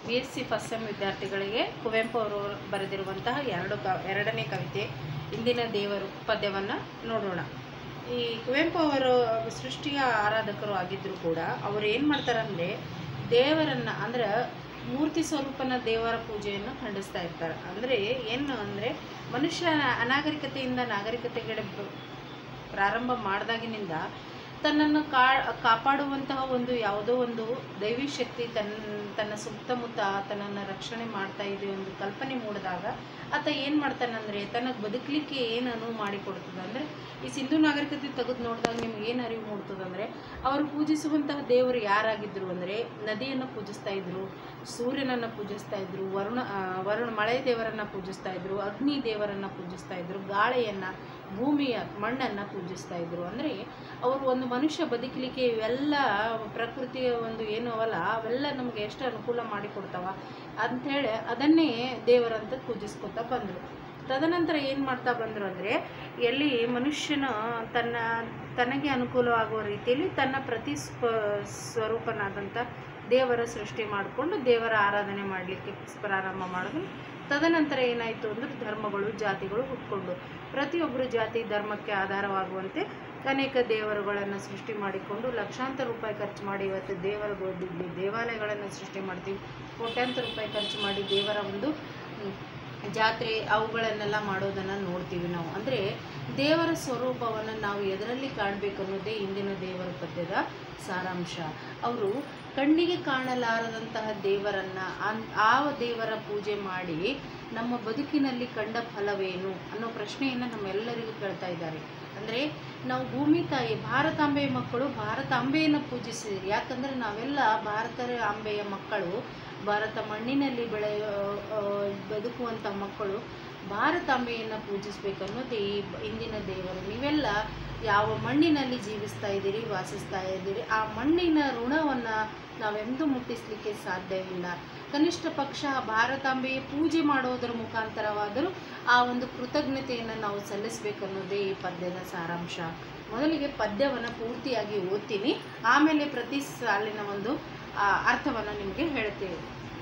B S C first sem ವಿದ್ಯಾರ್ಥಿಗಳಿಗೆ ಕುವೆಂಪು ಅವರು ಬರೆದಿರುವಂತಹ ಎರಡು ಕ ಎರಡನೇ ಕವಿತೆ ಇಂದಿನ ದೇವರು ಪದ್ಯವನ್ನು ನೋಡೋಣ ಈ ಕುವೆಂಪು ಅವರು ಸೃಷ್ಟಿಯ ಆರಾಧಕರು ಆಗಿದ್ದರೂ ಕೂಡ ಅವರು ಏನು ಮಾಡ್ತಾರಂದರೆ ದೇವರನ್ನು ಅಂದ್ರೆ ಮೂರ್ತಿ ಸ್ವರೂಪನ ದೇವರ ಪೂಜೆಯನ್ನು ಖಂಡಿಸ್ತಾ ಇರ್ತಾರೆ ಅಂದರೆ ಏನು ಅಂದರೆ ಮನುಷ್ಯ ಅನಾಗರಿಕತೆಯಿಂದ ನಾಗರಿಕತೆಗೆ ಬ- ಪ್ರಾರಂಭ ಮಾಡಿದಾಗಿನಿಂದ ತನ್ನನ್ನು ಕಾ ಕಾಪಾಡುವಂತಹ ಒಂದು ಯಾವುದೋ ಒಂದು ದೈವಿ ಶಕ್ತಿ ತನ್ನ ತನ್ನ ಸುತ್ತಮುತ್ತ ತನ್ನನ್ನು ರಕ್ಷಣೆ ಮಾಡ್ತಾ ಇದೆ ಒಂದು ಕಲ್ಪನೆ ಮೂಡಿದಾಗ ಆತ ಏನು ಮಾಡ್ತಾನಂದರೆ ತನಗೆ ಬದುಕಲಿಕ್ಕೆ ಏನು ಅನುವು ಮಾಡಿಕೊಡ್ತದೆ ಅಂದರೆ ಈ ಸಿಂಧು ನಾಗರಿಕತೆ ತೆಗೆದು ನೋಡಿದಾಗ ನಿಮ್ಗೆ ಏನು ಅರಿವು ಮೂಡ್ತದಂದರೆ ಅವರು ಪೂಜಿಸುವಂತಹ ದೇವರು ಯಾರಾಗಿದ್ದರು ಅಂದರೆ ನದಿಯನ್ನು ಪೂಜಿಸ್ತಾ ಇದ್ರು ಸೂರ್ಯನನ್ನು ಪೂಜಿಸ್ತಾ ಇದ್ರು ವರುಣ ಆ, ವರುಣ ಮಳೆ ದೇವರನ್ನು ಪೂಜಿಸ್ತಾ ಇದ್ರು ಅಗ್ನಿ ದೇವರನ್ನು ಪೂಜಿಸ್ತಾ ಇದ್ರು ಗಾಳಿಯನ್ನು ಭೂಮಿಯ ಮಣ್ಣನ್ನು ಪೂಜಿಸ್ತಾ ಇದ್ರು ಅಂದರೆ ಅವರು ಒಂದು ಮನುಷ್ಯ ಬದುಕಲಿಕ್ಕೆ ಇವೆಲ್ಲ ಪ್ರಕೃತಿಯ ಒಂದು ಏನು ಅವಲ್ಲ ಅವೆಲ್ಲ ನಮಗೆ ಎಷ್ಟು ಅನುಕೂಲ ಮಾಡಿಕೊಡ್ತಾವ ಅಂಥೇಳಿ ಅದನ್ನೇ ದೇವರಂತ ಪೂಜಿಸ್ಕೊತಾ ಬಂದರು ತದನಂತರ ಏನು ಮಾಡ್ತಾ ಬಂದರು ಅಂದರೆ ಎಲ್ಲಿ ಮನುಷ್ಯನ ತನ್ನ ತನಗೆ ಅನುಕೂಲವಾಗುವ ರೀತಿಯಲ್ಲಿ ತನ್ನ ಪ್ರತಿ ಸ್ವ ಸ್ವರೂಪನಾದಂಥ ದೇವರ ಸೃಷ್ಟಿ ಮಾಡಿಕೊಂಡು ದೇವರ ಆರಾಧನೆ ಮಾಡಲಿಕ್ಕೆ ಪ್ರಾರಂಭ ಮಾಡಿದ್ರು ತದನಂತರ ಏನಾಯಿತು ಅಂದ್ರೆ ಧರ್ಮಗಳು ಜಾತಿಗಳು ಹುಟ್ಕೊಂಡು ಪ್ರತಿಯೊಬ್ಬರು ಜಾತಿ ಧರ್ಮಕ್ಕೆ ಆಧಾರವಾಗುವಂತೆ ಅನೇಕ ದೇವರುಗಳನ್ನು ಸೃಷ್ಟಿ ಮಾಡಿಕೊಂಡು ಲಕ್ಷಾಂತರ ರೂಪಾಯಿ ಖರ್ಚು ಮಾಡಿ ಇವತ್ತು ದೇವರ ಗೋ- ದೇವಾಲಯಗಳನ್ನು ಸೃಷ್ಟಿ ಮಾಡ್ತೀವಿ ಕೋಟ್ಯಾಂತರ ರೂಪಾಯಿ ಖರ್ಚು ಮಾಡಿ ದೇವರ ಒಂದು ಹ್ಮ್, ಜಾತ್ರೆ ಅವುಗಳನ್ನೆಲ್ಲ ಮಾಡೋದನ್ನು ನೋಡ್ತೀವಿ ನಾವು ಅಂದರೆ ದೇವರ ಸ್ವರೂಪವನ್ನು ನಾವು ಎದರಲ್ಲಿ ಕಾಣಬೇಕು ಅನ್ನೋದೇ ಇಂದಿನ ದೇವರ ಪದ್ಯದ ಸಾರಾಂಶ ಅವರು ಕಣ್ಣಿಗೆ ಕಾಣಲಾರದಂತಹ ದೇವರನ್ನು ಅನ್- ಆ ದೇವರ ಪೂಜೆ ಮಾಡಿ ನಮ್ಮ ಬದುಕಿನಲ್ಲಿ ಕಂಡ ಫಲವೇನು ಅನ್ನೋ ಪ್ರಶ್ನೆಯನ್ನು ನಮ್ಮೆಲ್ಲರಿಗೂ ಕೇಳ್ತಾ ಇದ್ದಾರೆ ಅಂದರೆ ನಾವು ಭೂಮಿ ತಾಯಿ ಭಾರತಾಂಬೆಯ ಮಕ್ಕಳು ಭಾರತಾಂಬೆಯನ್ನು ಪೂಜಿಸಿದಿರಿ ಯಾಕಂದರೆ ನಾವೆಲ್ಲ ಭಾರತ ಅಂಬೆಯ ಮಕ್ಕಳು ಭಾರತ ಮಣ್ಣಿನಲ್ಲಿ ಬೆಳೆಯೋ ಆ, ಬದುಕುವಂಥ ಮಕ್ಕಳು ಭಾರತಾಂಬೆಯನ್ನು ಪೂಜಿಸ್ಬೇಕು ಅನ್ನೋದು ಈ ಬ- ಇಂದಿನ ದೇವರು ನೀವೆಲ್ಲ ಯಾವ ಮಣ್ಣಿನಲ್ಲಿ ಜೀವಿಸ್ತಾ ಇದ್ದೀರಿ ವಾಸಿಸ್ತಾ ಇದ್ದೀರಿ ಆ ಮಣ್ಣಿನ ಋಣವನ್ನು ನಾವೆಂದೂ ಮುಟ್ಟಿಸ್ಲಿಕ್ಕೆ ಸಾಧ್ಯವಿಲ್ಲ ಕನಿಷ್ಠ ಪಕ್ಷ ಭಾರತಾಂಬೆಯ ಪೂಜೆ ಮಾಡೋದರ ಮುಖಾಂತರವಾದರೂ ಆ ಒಂದು ಕೃತಜ್ಞತೆಯನ್ನು ನಾವು ಸಲ್ಲಿಸಬೇಕನ್ನೋದೇ ಈ ಪದ್ಯದ ಸಾರಾಂಶ ಮೊದಲಿಗೆ ಪದ್ಯವನ್ನು ಪೂರ್ತಿಯಾಗಿ ಓದ್ತೀನಿ ಆಮೇಲೆ ಪ್ರತಿ ಸಾಲಿನ ಒಂದು ಅರ್ಥವನ್ನು ನಿಮಗೆ ಹೇಳ್ತೇವೆ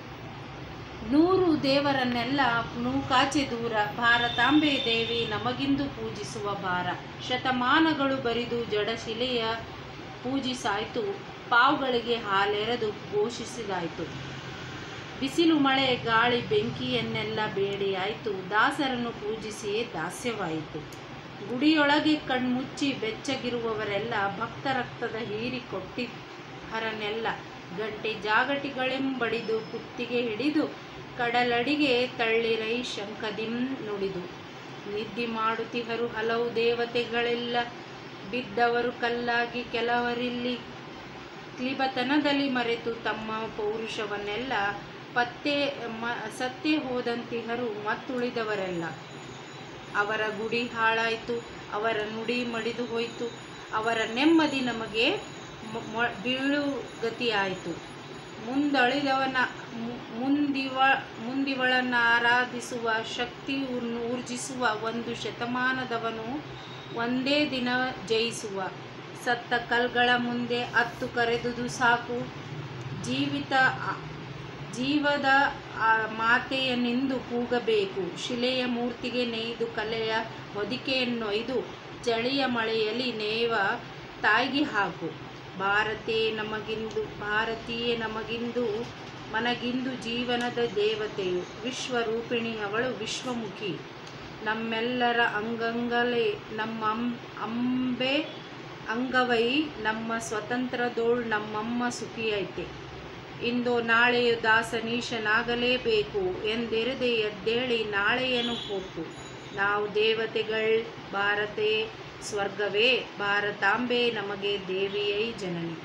ನೂರು ದೇವರನ್ನೆಲ್ಲ ನೂಕಾಚೆ ದೂರ ಭಾರತಾಂಬೆ ದೇವಿ ನಮಗಿಂದು ಪೂಜಿಸುವ ಭಾರ ಶತಮಾನಗಳು ಬರಿದು ಜಡಶಿಲೆಯ ಪೂಜಿಸಾಯ್ತು ಪಾವುಗಳಿಗೆ ಹಾಲೆರೆದು ಘೋಷಿಸಿದಾಯ್ತು ಬಿಸಿಲು ಮಳೆ ಗಾಳಿ ಬೆಂಕಿಯನ್ನೆಲ್ಲ ಬೇಡಿಯಾಯಿತು ದಾಸರನ್ನು ಪೂಜಿಸಿಯೇ ದಾಸ್ಯವಾಯಿತು ಗುಡಿಯೊಳಗೆ ಕಣ್ಮುಚ್ಚಿ ಬೆಚ್ಚಗಿರುವವರೆಲ್ಲ ಭಕ್ತ ರಕ್ತದ ಹೀರಿ ಕೊಟ್ಟಿಹರನೆಲ್ಲ ಗಂಟೆ ಜಾಗಟಿಗಳೆಂಬಡಿದು ಕುತ್ತಿಗೆ ಹಿಡಿದು ಕಡಲಡಿಗೆ ತಳ್ಳಿರೈ ಶಂಖದಿಂ ನುಡಿದು ನಿದ್ದೆ ಮಾಡುತ್ತಿಹರು ಹಲವು ದೇವತೆಗಳೆಲ್ಲ ಬಿದ್ದವರು ಕಲ್ಲಾಗಿ ಕೆಲವರಿಲ್ಲಿ ಕ್ಲಿಬತನದಲ್ಲಿ ಮರೆತು ತಮ್ಮ ಪೌರುಷವನ್ನೆಲ್ಲ ಪತ್ತೆ ಮ ಸತ್ತೇ ಹೋದಂತಿಹರು ಮತ್ತುಳಿದವರೆಲ್ಲ ಅವರ ಗುಡಿ ಹಾಳಾಯಿತು ಅವರ ನುಡಿ ಮಡಿದು ಹೋಯಿತು ಅವರ ನೆಮ್ಮದಿ ನಮಗೆ ಮ- ಮ- ಬೀಳುಗತಿಯಾಯಿತು ಮುಂದಳಿದವನ ಮು- ಮುಂದಿವ ಮುಂದಿವಳನ್ನು ಆರಾಧಿಸುವ ಶಕ್ತಿಯನ್ನು ಊರ್ಜಿಸುವ ಒಂದು ಶತಮಾನದವನು ಒಂದೇ ದಿನ ಜಯಿಸುವ ಸತ್ತ ಕಲ್ಗಳ ಮುಂದೆ ಅತ್ತು ಕರೆದುದು ಸಾಕು ಜೀವಿತ ಆ- ಜೀವದ ಆ ಮಾತೆಯನ್ನೆಂದು ಕೂಗಬೇಕು ಶಿಲೆಯ ಮೂರ್ತಿಗೆ ನೇಯ್ದು ಕಲೆಯ ಹೊದಿಕೆಯನ್ನೊಯ್ದು ಚಳಿಯ ಮಳೆಯಲ್ಲಿ ನೇವ ತಾಯಿಗೆ ಹಾಕು ಭಾರತೇ ನಮಗಿಂದು ಭಾರತೀಯೇ ನಮಗಿಂದು ಮನಗಿಂದು ಜೀವನದ ದೇವತೆಯು ವಿಶ್ವರೂಪಿಣಿ ಅವಳು ವಿಶ್ವಮುಖಿ ನಮ್ಮೆಲ್ಲರ ಅಂಗಂಗಲೇ ನಮ್ಮ ಅಂ- ಅಂಬೆ ಅಂಗವೈ ನಮ್ಮ ಸ್ವತಂತ್ರದೋಳ್ ನಮ್ಮಮ್ಮ ಸುಖಿಯೈತೆ ಇಂದು ನಾಳೆಯು ದಾಸನೀಶನಾಗಲೇಬೇಕು ಎಂದೆರೆದೆ ಎದ್ದೇಳಿ ನಾಳೆಯನು ಹೋಗು ನಾವು ದೇವತೆಗಳ್ ಭಾರತೆ ಸ್ವರ್ಗವೇ ಭಾರತಾಂಬೆ ನಮಗೆ ದೇವಿಯೈ ಜನನಿ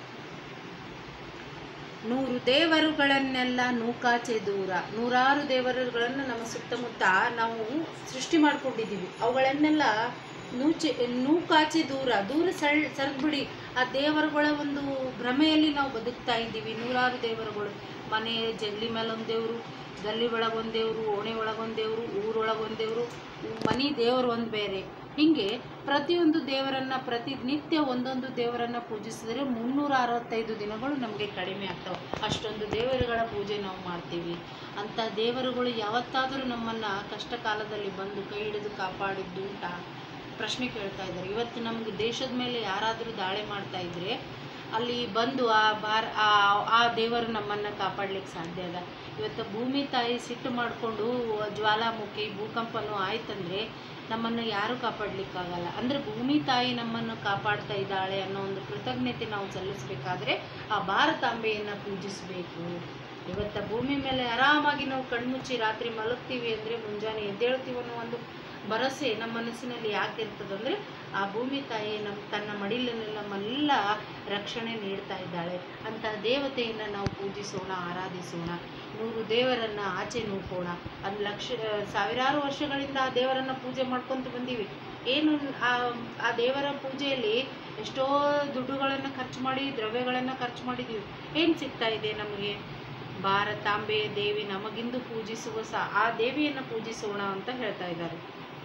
ನೂರು ದೇವರುಗಳನ್ನೆಲ್ಲ ನೂಕಾಚೆ ದೂರ ನೂರಾರು ದೇವರುಗಳನ್ನು ನಮ್ಮ ಸುತ್ತಮುತ್ತ ನಾವು ಸೃಷ್ಟಿ ಮಾಡ್ಕೊಂಡಿದ್ದೀವಿ ಅವುಗಳನ್ನೆಲ್ಲ ನೂಚೆ ನೂಕಾಚೆ ದೂರ ದೂರ ಸಳ್ ಸರಿದ್ಬಿಡಿ ಆ ದೇವರುಗಳ ಒಂದು ಭ್ರಮೆಯಲ್ಲಿ ನಾವು ಬದುಕ್ತಾ ಇದ್ದೀವಿ ನೂರಾರು ದೇವರುಗಳು ಮನೆ ಜಗಲಿ ಮೇಲೆ ಒಂದು ದೇವರು ಗಲ್ಲಿ ಒಳಗೊಂದು ದೇವರು ಓಣೆ ಒಳಗೊಂದು ದೇವರು ಊರೊಳಗೊಂದು ದೇವರು ಮನೆ ದೇವರು ಒಂದು ಬೇರೆ ಹೀಗೆ ಪ್ರತಿಯೊಂದು ದೇವರನ್ನು ಪ್ರತಿನಿತ್ಯ ಒಂದೊಂದು ದೇವರನ್ನು ಪೂಜಿಸಿದರೆ ಮುನ್ನೂರ ಅರವತ್ತೈದು ದಿನಗಳು ನಮಗೆ ಕಡಿಮೆ ಆಗ್ತವೆ ಅಷ್ಟೊಂದು ದೇವರುಗಳ ಪೂಜೆ ನಾವು ಮಾಡ್ತೀವಿ ಅಂಥ ದೇವರುಗಳು ಯಾವತ್ತಾದರೂ ನಮ್ಮನ್ನು ಕಷ್ಟ ಕಾಲದಲ್ಲಿ ಬಂದು ಕೈ ಹಿಡಿದು ಕಾಪಾಡಿದ್ದು ಉಂಟ ಪ್ರಶ್ನೆ ಕೇಳ್ತಾ ಇದ್ದಾರೆ ಇವತ್ತು ನಮಗೆ ದೇಶದ ಮೇಲೆ ಯಾರಾದರೂ ದಾಳಿ ಮಾಡ್ತಾ ಇದ್ರೆ ಅಲ್ಲಿ ಬಂದು ಆ ಬಾರ್ ಆ ಆ ದೇವರು ನಮ್ಮನ್ನು ಕಾಪಾಡ್ಲಿಕ್ಕೆ ಸಾಧ್ಯ ಅದ ಇವತ್ತು ಭೂಮಿ ತಾಯಿ ಸಿಟ್ಟು ಮಾಡಿಕೊಂಡು ಜ್ವಾಲಾಮುಖಿ ಭೂಕಂಪನೂ ಆಯ್ತಂದ್ರೆ ನಮ್ಮನ್ನು ಯಾರೂ ಕಾಪಾಡಲಿಕ್ಕಾಗಲ್ಲ ಅಂದರೆ ಭೂಮಿ ತಾಯಿ ನಮ್ಮನ್ನು ಕಾಪಾಡ್ತಾ ಇದ್ದಾಳೆ ಅನ್ನೋ ಒಂದು ಕೃತಜ್ಞತೆ ನಾವು ಸಲ್ಲಿಸಬೇಕಾದ್ರೆ ಆ ಭಾರತಾಂಬೆಯನ್ನು ಪೂಜಿಸಬೇಕು ಇವತ್ತು ಭೂಮಿ ಮೇಲೆ ಆರಾಮಾಗಿ ನಾವು ಕಣ್ಮುಚ್ಚಿ ರಾತ್ರಿ ಮಲಗ್ತೀವಿ ಅಂದರೆ ಮುಂಜಾನೆ ಎದ್ದೇಳ್ತೀವಿ ಅನ್ನೋ ಒಂದು ಭರವಸೆ ನಮ್ಮ ಮನಸ್ಸಿನಲ್ಲಿ ಯಾಕೆ ಇರ್ತದಂದರೆ ಆ ಭೂಮಿ ತಾಯಿ ನಮ್ಮ ತನ್ನ ಮಡಿಲಲ್ಲಿ ನಮ್ಮೆಲ್ಲ ರಕ್ಷಣೆ ನೀಡ್ತಾ ಇದ್ದಾಳೆ ಅಂತಹ ದೇವತೆಯನ್ನು ನಾವು ಪೂಜಿಸೋಣ ಆರಾಧಿಸೋಣ ನೂರು ದೇವರನ್ನು ಆಚೆ ನೂಕೋಣ ಅದು ಲಕ್ಷ ಸಾವಿರಾರು ವರ್ಷಗಳಿಂದ ಆ ದೇವರನ್ನು ಪೂಜೆ ಮಾಡ್ಕೊತ ಬಂದೀವಿ ಏನು ಆ ಆ ದೇವರ ಪೂಜೆಯಲ್ಲಿ ಎಷ್ಟೋ ದುಡ್ಡುಗಳನ್ನು ಖರ್ಚು ಮಾಡಿ ದ್ರವ್ಯಗಳನ್ನು ಖರ್ಚು ಮಾಡಿದ್ದೀವಿ ಏನು ಸಿಗ್ತಾ ಇದೆ ನಮಗೆ ಭಾರತಾಂಬೆ ದೇವಿ ನಮಗಿಂದು ಪೂಜಿಸುವ ಸಹ ಆ ದೇವಿಯನ್ನು ಪೂಜಿಸೋಣ ಅಂತ ಹೇಳ್ತಾ ಇದ್ದಾರೆ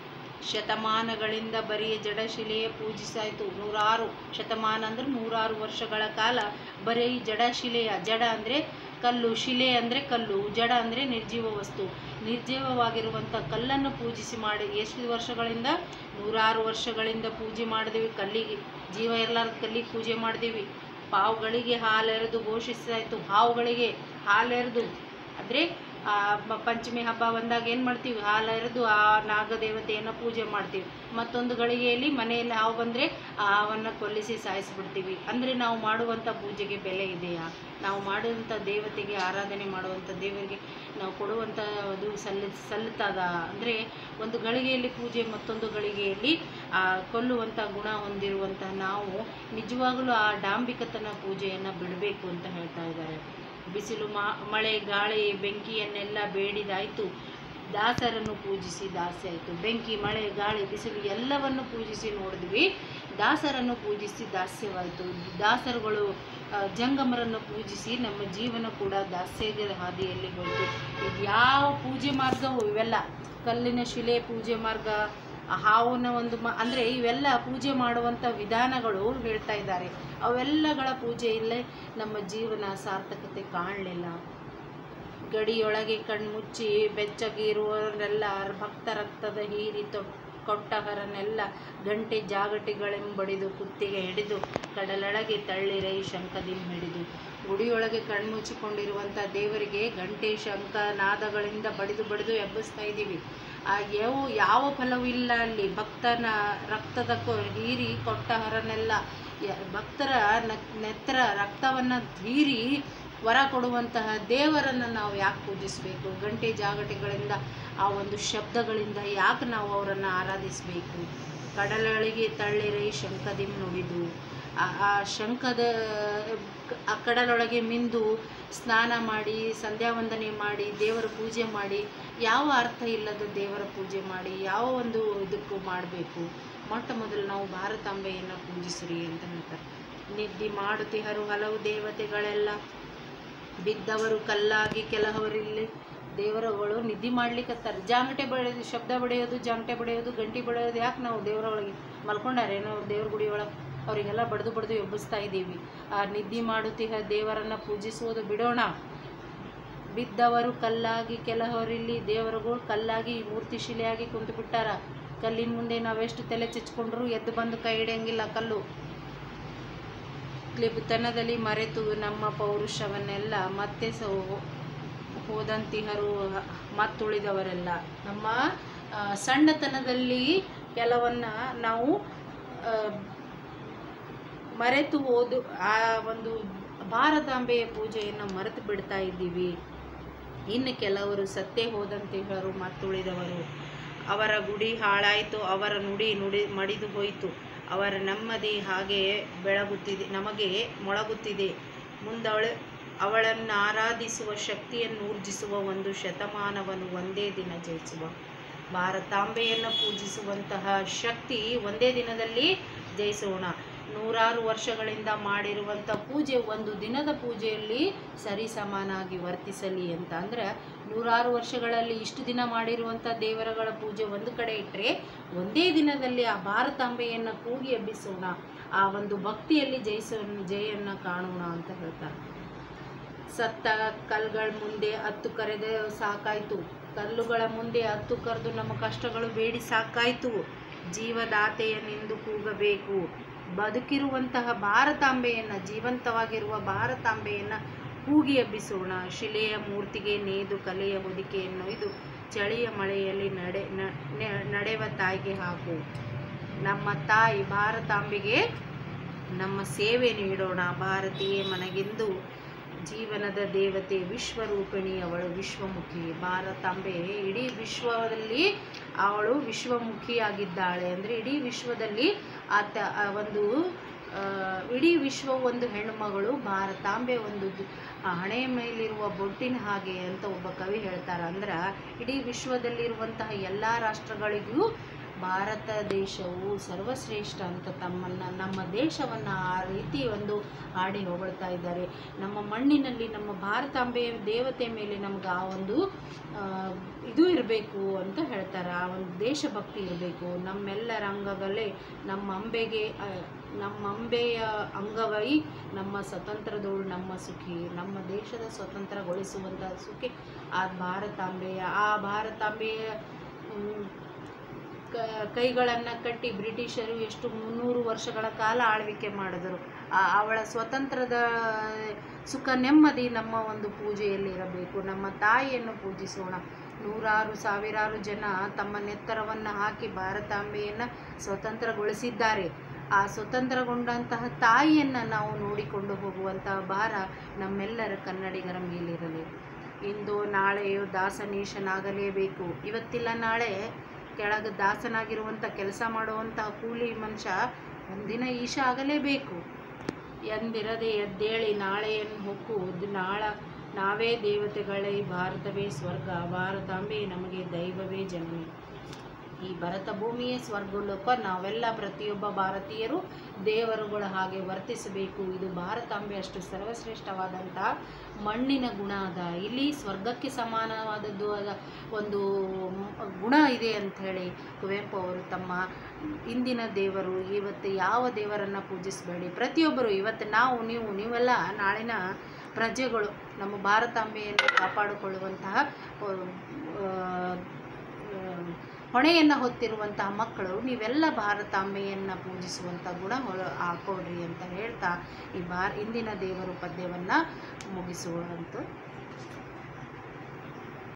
ಶತಮಾನಗಳಿಂದ ಬರೀ ಜಡಶಿಲೆಯೇ ಪೂಜಿಸಾಯಿತು ನೂರಾರು ಶತಮಾನ ಅಂದರೆ ನೂರಾರು ವರ್ಷಗಳ ಕಾಲ ಬರೀ ಜಡಶಿಲೆಯ ಜಡ ಅಂದರೆ ಕಲ್ಲು ಶಿಲೆ ಅಂದರೆ ಕಲ್ಲು ಜಡ ಅಂದರೆ ನಿರ್ಜೀವ ವಸ್ತು ನಿರ್ಜೀವವಾಗಿರುವಂಥ ಕಲ್ಲನ್ನು ಪೂಜಿಸಿ ಮಾಡಿ ಎಷ್ಟು ವರ್ಷಗಳಿಂದ ನೂರಾರು ವರ್ಷಗಳಿಂದ ಪೂಜೆ ಮಾಡಿದೀವಿ ಕಲ್ಲಿಗೆ ಜೀವ ಇರಲಾರ್ದ ಕಲ್ಲಿಗೆ ಪೂಜೆ ಮಾಡಿದೀವಿ ಪಾವುಗಳಿಗೆ ಹಾಲೆರೆದು ಘೋಷಿಸಾಯಿತು ಹಾವುಗಳಿಗೆ ಹಾಲೆರೆದು ಅಂದರೆ ಆ ಮ- ಪಂಚಮಿ ಹಬ್ಬ ಬಂದಾಗ ಏನು ಮಾಡ್ತೀವಿ ಹಾಲೆರೆದು ಆ ನಾಗದೇವತೆಯನ್ನು ಪೂಜೆ ಮಾಡ್ತೀವಿ ಮತ್ತೊಂದು ಗಳಿಗೆಯಲ್ಲಿ ಮನೆಯಲ್ಲಿ ಹಾವು ಬಂದರೆ ಆ ಹಾವನ್ನು ಕೊಲ್ಲಿಸಿ ಸಾಯಿಸಿಬಿಡ್ತೀವಿ ಅಂದರೆ ನಾವು ಮಾಡುವಂಥ ಪೂಜೆಗೆ ಬೆಲೆ ಇದೆಯಾ ನಾವು ಮಾಡುವಂಥ ದೇವತೆಗೆ ಆರಾಧನೆ ಮಾಡುವಂಥ ದೇವರಿಗೆ ನಾವು ಕೊಡುವಂಥ ಅದು ಸಲ್ಲಿ ಸಲ್ಲುತ್ತದ ಅಂದರೆ ಒಂದು ಗಳಿಗೆಯಲ್ಲಿ ಪೂಜೆ ಮತ್ತೊಂದು ಗಳಿಗೆಯಲ್ಲಿ ಆ ಕೊಲ್ಲುವಂಥ ಗುಣ ಹೊಂದಿರುವಂಥ ನಾವು ನಿಜವಾಗಲೂ ಆ ಡಾಂಬಿಕತನ ಪೂಜೆಯನ್ನು ಬಿಡಬೇಕು ಅಂತ ಹೇಳ್ತಾ ಇದ್ದಾರೆ ಬಿಸಿಲು ಮಾ ಮಳೆ ಗಾಳಿ ಬೆಂಕಿಯನ್ನೆಲ್ಲ ಬೇಡಿದಾಯಿತು ದಾಸರನ್ನು ಪೂಜಿಸಿ ದಾಸೆ ಆಯಿತು ಬೆಂಕಿ ಮಳೆ ಗಾಳಿ ಬಿಸಿಲು ಎಲ್ಲವನ್ನು ಪೂಜಿಸಿ ನೋಡಿದ್ವಿ ದಾಸರನ್ನು ಪೂಜಿಸಿ ದಾಸ್ಯವಾಯಿತು ದಾಸರುಗಳು ಆ, ಜಂಗಮರನ್ನು ಪೂಜಿಸಿ ನಮ್ಮ ಜೀವನ ಕೂಡ ದಾಸ್ಯದ ಹಾದಿಯಲ್ಲಿ ಹೋಯಿತು ಇದು ಯಾವ ಪೂಜೆ ಮಾರ್ಗವು ಇವೆಲ್ಲ ಕಲ್ಲಿನ ಶಿಲೆ ಪೂಜೆ ಮಾರ್ಗ ಆ ಹಾವಿನ ಒಂದು ಮ ಅಂದರೆ ಇವೆಲ್ಲ ಪೂಜೆ ಮಾಡುವಂಥ ವಿಧಾನಗಳು ಹೇಳ್ತಾ ಇದ್ದಾರೆ ಅವೆಲ್ಲಗಳ ಪೂಜೆಯಲ್ಲೇ ನಮ್ಮ ಜೀವನ ಸಾರ್ಥಕತೆ ಕಾಣಲಿಲ್ಲ ಗಡಿಯೊಳಗೆ ಕಣ್ಮುಚ್ಚಿ ಬೆಚ್ಚಗಿರುವವರೆಲ್ಲ ಭಕ್ತ ರಕ್ತದ ಹೀರಿ ತೊ ಕೊಟ್ಟಹರನೆಲ್ಲ ಗಂಟೆ ಜಾಗಟಿಗಳೆಂಬಡಿದು ಕುತ್ತಿಗೆ ಹಿಡಿದು ಕಡಲೊಳಗೆ ತಳ್ಳಿರೈ ಶಂಖದಿಂ ಹಿಡಿದು ಗುಡಿಯೊಳಗೆ ಕಣ್ಮುಚ್ಚಿಕೊಂಡಿರುವಂಥ ದೇವರಿಗೆ ಗಂಟೆ ಶಂಖ ನಾದಗಳಿಂದ ಬಡಿದು ಬಡಿದು ಎಬ್ಬಿಸ್ತಾ ಇದ್ದೀವಿ ಆ ಯಾವ ಯಾವ ಫಲವೂ ಇಲ್ಲ ಅಲ್ಲಿ ಭಕ್ತನ ರಕ್ತದ ಕೊ ಹೀರಿ ಕೊಟ್ಟಹರನೆಲ್ಲ ಯ- ಭಕ್ತರ ನ- ನೆತ್ತರ ರಕ್ತವನ್ನು ಹೀರಿ ವರ ಕೊಡುವಂತಹ ದೇವರನ್ನು ನಾವು ಯಾಕೆ ಪೂಜಿಸಬೇಕು ಗಂಟೆ ಜಾಗಟೆಗಳಿಂದ ಆ ಒಂದು ಶಬ್ದಗಳಿಂದ ಯಾಕೆ ನಾವು ಅವರನ್ನು ಆರಾಧಿಸಬೇಕು ಕಡಲೊಳಗೆ ತಳ್ಳಿರೈ ಶಂಖದಿಂ ನುಡಿದು ಆ ಆ ಶಂಖದ ಆ ಕಡಲೊಳಗೆ ಮಿಂದು ಸ್ನಾನ ಮಾಡಿ ಸಂಧ್ಯಾ ವಂದನೆ ಮಾಡಿ ದೇವರ ಪೂಜೆ ಮಾಡಿ ಯಾವ ಅರ್ಥ ಇಲ್ಲದ ದೇವರ ಪೂಜೆ ಮಾಡಿ ಯಾವ ಒಂದು ಇದಕ್ಕೂ ಮಾಡಬೇಕು ಮೊಟ್ಟ ಮೊದಲು ನಾವು ಭಾರತಾಂಬೆಯನ್ನು ಪೂಜಿಸ್ರಿ ಅಂತ ಹೇಳ್ತಾರೆ ನಿದ್ದೆ ಮಾಡುತ್ತಿಹರು ಹಲವು ದೇವತೆಗಳೆಲ್ಲ ಬಿದ್ದವರು ಕಲ್ಲಾಗಿ ಕೆಲವರಿಲ್ಲಿ ದೇವರುಗಳು ನಿದ್ದೆ ಮಾಡ್ಲಿಕ್ಕತ್ತಾರೆ ಜಾಂಗಟೆ ಬಡಿಯೋದು ಶಬ್ದ ಬಡಿಯೋದು ಜಾಂಗಟೆ ಬಡಿಯೋದು ಗಂಟಿ ಬಡಿಯೋದು ಯಾಕೆ ನಾವು ದೇವರ ಒಳಗೆ ಮಲ್ಕೊಂಡಾರೇನೋ ದೇವ್ರ ಗುಡಿ ಒಳಗೆ ಅವರಿಗೆಲ್ಲ ಬಡ್ದು ಬಡ್ದು ಎಬ್ಬಿಸ್ತಾ ಇದ್ದೀವಿ ಆ ನಿದ್ದೆ ಮಾಡುತ್ತಿಹ ದೇವರನ್ನು ಪೂಜಿಸುವುದು ಬಿಡೋಣ ಬಿದ್ದವರು ಕಲ್ಲಾಗಿ ಕೆಲವರಿಲ್ಲಿ ದೇವರುಗಳು ಕಲ್ಲಾಗಿ ಮೂರ್ತಿ ಶಿಲೆಯಾಗಿ ಕುಂತು ಬಿಟ್ಟಾರ ಕಲ್ಲಿನ ಮುಂದೆ ನಾವೆಷ್ಟು ತಲೆ ಚಚ್ಕೊಂಡ್ರು ಎದ್ದು ಬಂದು ಕೈ ಹಿಡಿಯಂಗಿಲ್ಲ ಕಲ್ಲು ಕ್ಲಿಬುತನದಲ್ಲಿ ಮರೆತು ನಮ್ಮ ಪೌರುಷವನ್ನೆಲ್ಲ ಮತ್ತೆ ಸ ಹೋದಂತಿಹರು ಮತ್ತುಳಿದವರೆಲ್ಲ ನಮ್ಮ ಆ, ಸಣ್ಣತನದಲ್ಲಿ ಕೆಲವನ್ನ ನಾವು ಆ, ಮರೆತು ಹೋದು ಆ ಒಂದು ಭಾರತಾಂಬೆಯ ಪೂಜೆಯನ್ನು ಮರೆತು ಬಿಡ್ತಾ ಇದ್ದೀವಿ ಇನ್ನು ಕೆಲವರು ಸತ್ತೇ ಹೋದಂತಿಹರು ಮತ್ತುಳಿದವರು ಅವರ ಗುಡಿ ಹಾಳಾಯಿತು ಅವರ ನುಡಿ ನುಡಿ ಮಡಿದು ಹೋಯಿತು ಅವರ ನೆಮ್ಮದಿ ಹಾಗೆ ಬೆಳಗುತ್ತಿದೆ ನಮಗೆ ಮೊಳಗುತ್ತಿದೆ ಮುಂದವಳ ಅವಳನ್ನು ಆರಾಧಿಸುವ ಶಕ್ತಿಯನ್ನು ಊರ್ಜಿಸುವ ಒಂದು ಶತಮಾನವನ್ನು ಒಂದೇ ದಿನ ಜಯಿಸುವ ಭಾರತಾಂಬೆಯನ್ನು ಪೂಜಿಸುವಂತಹ ಶಕ್ತಿ ಒಂದೇ ದಿನದಲ್ಲಿ ಜಯಿಸೋಣ ನೂರಾರು ವರ್ಷಗಳಿಂದ ಮಾಡಿರುವಂಥ ಪೂಜೆ ಒಂದು ದಿನದ ಪೂಜೆಯಲ್ಲಿ ಸರಿ ಸಮಾನಾಗಿ ವರ್ತಿಸಲಿ ಅಂತ ಅಂದರೆ ನೂರಾರು ವರ್ಷಗಳಲ್ಲಿ ಇಷ್ಟು ದಿನ ಮಾಡಿರುವಂಥ ದೇವರುಗಳ ಪೂಜೆ ಒಂದು ಕಡೆ ಇಟ್ಟರೆ ಒಂದೇ ದಿನದಲ್ಲಿ ಆ ಭಾರತಾಂಬೆಯನ್ನು ಕೂಗಿ ಎಬ್ಬಿಸೋಣ ಆ ಒಂದು ಭಕ್ತಿಯಲ್ಲಿ ಜಯಿಸೋ ಜಯನ್ನು ಕಾಣೋಣ ಅಂತ ಹೇಳ್ತಾರೆ ಸತ್ತ ಕಲ್ಗಳ ಮುಂದೆ ಹತ್ತು ಕರೆದು ಸಾಕಾಯಿತು ಕಲ್ಲುಗಳ ಮುಂದೆ ಹತ್ತು ಕರೆದು ನಮ್ಮ ಕಷ್ಟಗಳು ಬೇಡಿ ಸಾಕಾಯಿತು ಜೀವದಾತೆಯನ್ನೆಂದು ಕೂಗಬೇಕು ಬದುಕಿರುವಂತಹ ಭಾರತಾಂಬೆಯನ್ನು ಜೀವಂತವಾಗಿರುವ ಭಾರತಾಂಬೆಯನ್ನು ಕೂಗಿ ಎಬ್ಬಿಸೋಣ ಶಿಲೆಯ ಮೂರ್ತಿಗೆ ನೇದು ಕಲೆಯ ಹೊದಿಕೆಯನ್ನು ಇದು ಚಳಿಯ ಮಳೆಯಲ್ಲಿ ನಡೆ ನ- ನೆ- ನಡೆವ ತಾಯಿಗೆ ಹಾಕು ನಮ್ಮ ತಾಯಿ ಭಾರತಾಂಬೆಗೆ ನಮ್ಮ ಸೇವೆ ನೀಡೋಣ ಭಾರತೀಯ ಮನಗೆಂದು ಜೀವನದ ದೇವತೆ ವಿಶ್ವರೂಪಿಣಿ ಅವಳು ವಿಶ್ವಮುಖಿ ಭಾರತಾಂಬೆ ಇಡೀ ವಿಶ್ವದಲ್ಲಿ ಅವಳು ವಿಶ್ವಮುಖಿಯಾಗಿದ್ದಾಳೆ ಅಂದರೆ ಇಡೀ ವಿಶ್ವದಲ್ಲಿ ಆತ ಆ ಒಂದು ಆ, ಇಡೀ ವಿಶ್ವ ಒಂದು ಹೆಣ್ಣುಮಗಳು ಭಾರತಾಂಬೆ ಒಂದು ದು- ಆ ಹಣೆಯ ಮೇಲಿರುವ ಬೊಟ್ಟಿನ ಹಾಗೆ ಅಂತ ಒಬ್ಬ ಕವಿ ಹೇಳ್ತಾರೆ ಅಂದ್ರೆ ಇಡೀ ವಿಶ್ವದಲ್ಲಿರುವಂತಹ ಎಲ್ಲ ರಾಷ್ಟ್ರಗಳಿಗೂ ಭಾರತ ದೇಶವು ಸರ್ವಶ್ರೇಷ್ಠ ಅಂತ ತಮ್ಮನ್ನು ನಮ್ಮ ದೇಶವನ್ನು ಆ ರೀತಿ ಒಂದು ಹಾಡಿ ಹೊಗಳ್ತಾ ಇದ್ದಾರೆ ನಮ್ಮ ಮಣ್ಣಿನಲ್ಲಿ ನಮ್ಮ ಭಾರತಾಂಬೆಯ ದೇವತೆ ಮೇಲೆ ನಮ್ಗೆ ಆ ಒಂದು ಆ, ಇದು ಇರಬೇಕು ಅಂತ ಹೇಳ್ತಾರೆ ಆ ಒಂದು ದೇಶಭಕ್ತಿ ಇರಬೇಕು ನಮ್ಮೆಲ್ಲರ ಅಂಗಗಳೇ ನಮ್ಮ ಅಂಬೆಗೆ ಆ, ನಮ್ಮ ಅಂಬೆಯ ಅಂಗವೈ ನಮ್ಮ ಸ್ವತಂತ್ರದೋಳು ನಮ್ಮ ಸುಖಿ ನಮ್ಮ ದೇಶದ ಸ್ವತಂತ್ರಗೊಳಿಸುವಂಥ ಸುಖಿ ಆ ಭಾರತಾಂಬೆಯ ಆ ಭಾರತಾಂಬೆಯ ಮ್, ಕ- ಕೈಗಳನ್ನು ಕಟ್ಟಿ ಬ್ರಿಟಿಷರು ಎಷ್ಟು ಮುನ್ನೂರು ವರ್ಷಗಳ ಕಾಲ ಆಳ್ವಿಕೆ ಮಾಡಿದರು ಆ- ಅವಳ ಸ್ವತಂತ್ರದ ಸುಖ ನೆಮ್ಮದಿ ನಮ್ಮ ಒಂದು ಪೂಜೆಯಲ್ಲಿ ಇರಬೇಕು ನಮ್ಮ ತಾಯಿಯನ್ನು ಪೂಜಿಸೋಣ ನೂರಾರು ಸಾವಿರಾರು ಜನ ತಮ್ಮ ನೆತ್ತರವನ್ನು ಹಾಕಿ ಭಾರತಾಂಬೆಯನ್ನು ಸ್ವತಂತ್ರಗೊಳಿಸಿದ್ದಾರೆ ಆ ಸ್ವತಂತ್ರಗೊಂಡಂತಹ ತಾಯಿಯನ್ನು ನಾವು ನೋಡಿಕೊಂಡು ಹೋಗುವಂತಹ ಭಾರ ನಮ್ಮೆಲ್ಲರ ಕನ್ನಡಿಗರ ಮೇಲಿರಲಿ ಇಂದು ನಾಳೆಯೋ ದಾಸನೇಶನಾಗಲೇಬೇಕು ಇವತ್ತಿಲ್ಲ ನಾಳೆ ಕೆಳಗೆ ದಾಸನಾಗಿರುವಂಥ ಕೆಲಸ ಮಾಡುವಂತಹ ಕೂಲಿ ಮನುಷ್ಯ ಒಂದಿನ ಈಶ ಆಗಲೇಬೇಕು ಎಂದಿರದೆ ಎದ್ದೇಳಿ ನಾಳೆಯನ್ನು ಹೊಕ್ಕು ದ್- ನಾಳ ನಾವೇ ದೇವತೆಗಳೇ ಭಾರತವೇ ಸ್ವರ್ಗ ಭಾರತಾಂಬೆ ನಮಗೆ ದೈವವೇ ಜನನಿ ಈ ಭರತ ಭೂಮಿಯೇ ಸ್ವರ್ಗಲೋಕ ನಾವೆಲ್ಲ ಪ್ರತಿಯೊಬ್ಬ ಭಾರತೀಯರು ದೇವರುಗಳ ಹಾಗೆ ವರ್ತಿಸಬೇಕು ಇದು ಭಾರತಾಂಬೆ ಅಷ್ಟು ಸರ್ವಶ್ರೇಷ್ಠವಾದಂಥ ಮಣ್ಣಿನ ಗುಣ ಅದ ಇಲ್ಲಿ ಸ್ವರ್ಗಕ್ಕೆ ಸಮಾನವಾದದ್ದು ಅದ ಒಂದು ಮ್- ಗುಣ ಇದೆ ಅಂಥೇಳಿ ಕುವೆಂಪು ಅವರು ತಮ್ಮ ಇಂದಿನ ದೇವರು ಇವತ್ತು ಯಾವ ದೇವರನ್ನು ಪೂಜಿಸಬೇಡಿ ಪ್ರತಿಯೊಬ್ಬರು ಇವತ್ತು ನಾವು ನೀವು ನೀವೆಲ್ಲ ನಾಳಿನ ಪ್ರಜೆಗಳು ನಮ್ಮ ಭಾರತಾಂಬೆಯನ್ನು ಕಾಪಾಡಿಕೊಳ್ಳುವಂತಹ ಆ, ಆ, ಹೊಣೆಯನ್ನು ಹೊತ್ತಿರುವಂತಹ ಮಕ್ಕಳು ನೀವೆಲ್ಲ ಭಾರತಾಂಬೆಯನ್ನು ಪೂಜಿಸುವಂಥ ಗುಣ ಹೊರ ಹಾಕೊಡ್ರಿ ಅಂತ ಹೇಳ್ತಾ ಈ ಭಾರ ಇಂದಿನ ದೇವರು ಪದ್ಯವನ್ನು ಮುಗಿಸುವಂತ